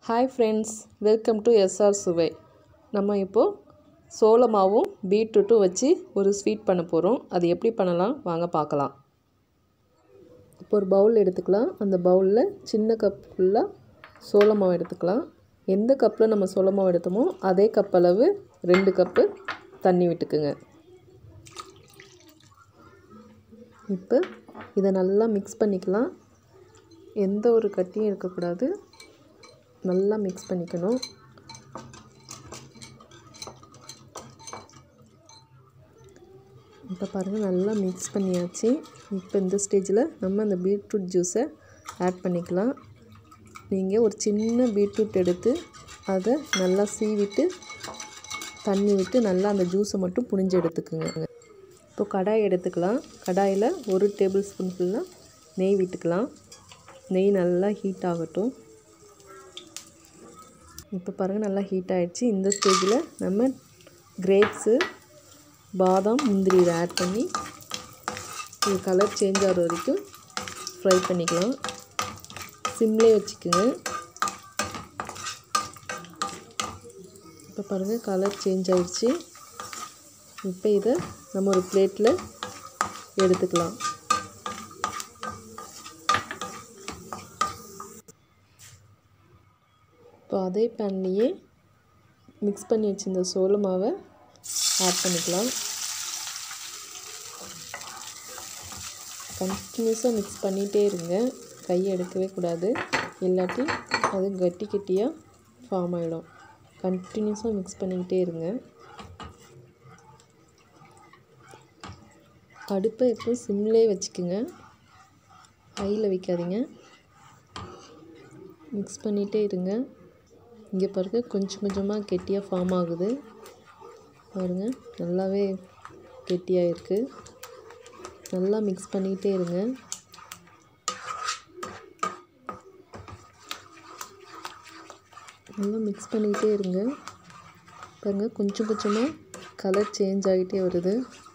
hi friends welcome to S R Suvai இப்போது சோள மாவும் பீட்ரூட்டும் வச்சு ஒரு ஸ்வீட் பண்ண போகிறோம் அது எப்படி பண்ணலாம் வாங்க பார்க்கலாம் இப்போ ஒரு பவுல் எடுத்துக்கலாம் அந்த பவுலில் சின்ன கப் ஃபுல்லாக சோள மாவு எடுத்துக்கலாம் எந்த கப்பில் நம்ம சோள மாவு எடுத்தோமோ அதே கப் அளவு ரெண்டு கப்பு தண்ணி விட்டுக்குங்க இப்போ இதை நல்லா மிக்ஸ் பண்ணிக்கலாம் எந்த ஒரு கட்டியும் இருக்கக்கூடாது நல்லா மிக்ஸ் பண்ணிக்கணும் இப்போ பாருங்கள் நல்லா மிக்ஸ் பண்ணியாச்சு இப்போ இந்த ஸ்டேஜில் நம்ம அந்த பீட்ரூட் ஜூஸை ஆட் பண்ணிக்கலாம் நீங்கள் ஒரு சின்ன பீட்ரூட் எடுத்து அதை நல்லா சீவிட்டு தண்ணி விட்டு நல்லா அந்த ஜூஸை மட்டும் புழிஞ்சு எடுத்துக்குங்க இப்போ கடாய் எடுத்துக்கலாம் கடாயில் ஒரு டேபிள் ஸ்பூன் ஃபுல்லாக நெய் விட்டுக்கலாம் நெய் நல்லா ஹீட் ஆகட்டும் இப்போ பாருங்கள் நல்லா ஹீட் ஆகிடுச்சு இந்த ஸ்டேஜில் நம்ம கிரேப்ஸு பாதாம் முந்திரி இதை ஆட் பண்ணி இது கலர் சேஞ்ச் ஆகிற வரைக்கும் ஃப்ரை பண்ணிக்கலாம் சிம்லே வச்சுக்கோங்க இப்போ பாருங்கள் கலர் சேஞ்ச் ஆகிடுச்சு இப்போ இதை நம்ம ஒரு பிளேட்டில் எடுத்துக்கலாம் இப்போ அதே பேன்லேயே மிக்ஸ் பண்ணி வச்சுருந்த சோள மாவை ஆட் பண்ணிக்கலாம் கண்டினியூஸாக மிக்ஸ் பண்ணிகிட்டே இருங்க கையை எடுக்கவே கூடாது இல்லாட்டி அது கட்டி கட்டியாக ஃபார்ம் ஆகிடும் கண்டினியூஸாக மிக்ஸ் பண்ணிக்கிட்டே இருங்க அடுப்பை எப்பவும் சிம்லே வச்சுக்கோங்க ஹையில் வைக்காதீங்க மிக்ஸ் பண்ணிகிட்டே இருங்க இங்கே பாருங்க கொஞ்சம் கொஞ்சமாக கெட்டியாக ஃபார்ம் ஆகுது பாருங்கள் நல்லாவே கெட்டியாக இருக்குது நல்லா மிக்ஸ் பண்ணிக்கிட்டே இருங்க நல்லா மிக்ஸ் பண்ணிக்கிட்டே இருங்க பாருங்கள் கொஞ்சம் கொஞ்சமாக கலர் சேஞ்ச் ஆகிட்டே வருது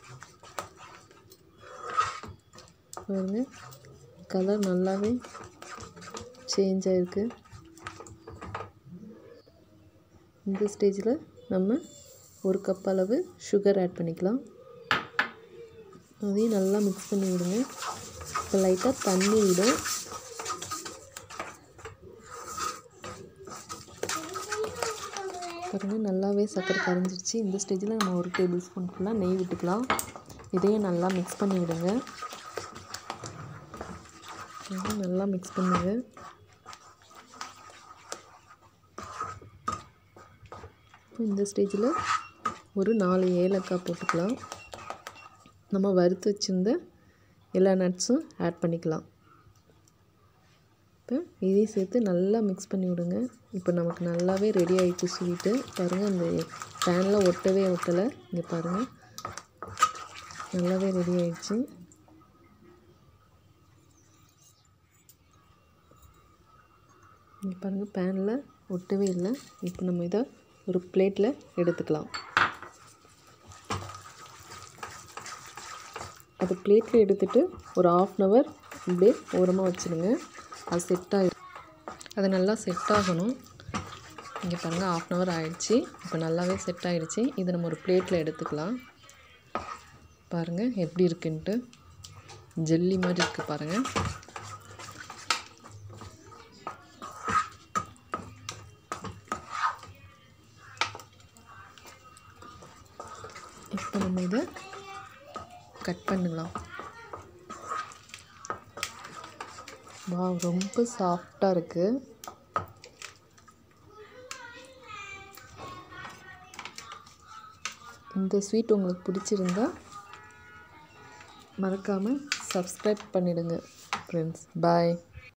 பாருங்கள் கலர் நல்லாவே சேஞ்ச் ஆகிருக்கு இந்த ஸ்டேஜில் நம்ம ஒரு கப் அளவு சுகர் ஆட் பண்ணிக்கலாம் அதையும் நல்லா மிக்ஸ் பண்ணி விடுங்க இப்போ லைட்டாக தண்ணி விடும் பாருங்கள் நல்லாவே சர்க்கரை கரைஞ்சிருச்சு இந்த ஸ்டேஜில் நம்ம ஒரு டேபிள் ஸ்பூன் ஃபுல்லாக நெய் விட்டுக்கலாம் இதையும் நல்லா மிக்ஸ் பண்ணி விடுங்க நல்லா மிக்ஸ் பண்ணுங்க இந்த ஸ்டேஜில் ஒரு நாலு ஏலக்காய் போட்டுக்கலாம் நம்ம வறுத்து வச்சுருந்த எல்லா நட்ஸும் ஆட் பண்ணிக்கலாம் இப்போ இதையும் சேர்த்து நல்லா மிக்ஸ் பண்ணி விடுங்க இப்போ நமக்கு நல்லாவே ரெடி ஆகிடுச்சு ஸ்வீட்டு பாருங்கள் இந்த பேனில் ஒட்டவே ஒட்டலை இங்கே பாருங்கள் நல்லாவே ரெடி ஆகிடுச்சு இங்கே பாருங்கள் பேனில் ஒட்டவே இல்லை இப்போ நம்ம இதை ஒரு பிளேட்டில் எடுத்துக்கலாம் அது பிளேட்டில் எடுத்துகிட்டு ஒரு ஆஃப் அன் ஹவர் இப்படியே ஓரமாக வச்சுடுங்க அது செட் ஆகி அது நல்லா செட் ஆகணும் இங்கே பாருங்கள் ஆஃப் அன் ஹவர் ஆயிடுச்சு இப்போ நல்லாவே செட் ஆகிடுச்சு இதை நம்ம ஒரு பிளேட்டில் எடுத்துக்கலாம் பாருங்கள் எப்படி இருக்குன்ட்டு ஜெல்லி மாதிரி இருக்குது பாருங்கள் இப்போ நம்ம இதை கட் பண்ணலாம் வா ரொம்ப சாஃப்டாக இருக்குது இந்த ஸ்வீட் உங்களுக்கு பிடிச்சிருந்தா மறக்காமல் சப்ஸ்கிரைப் பண்ணிடுங்க ஃப்ரெண்ட்ஸ் பாய்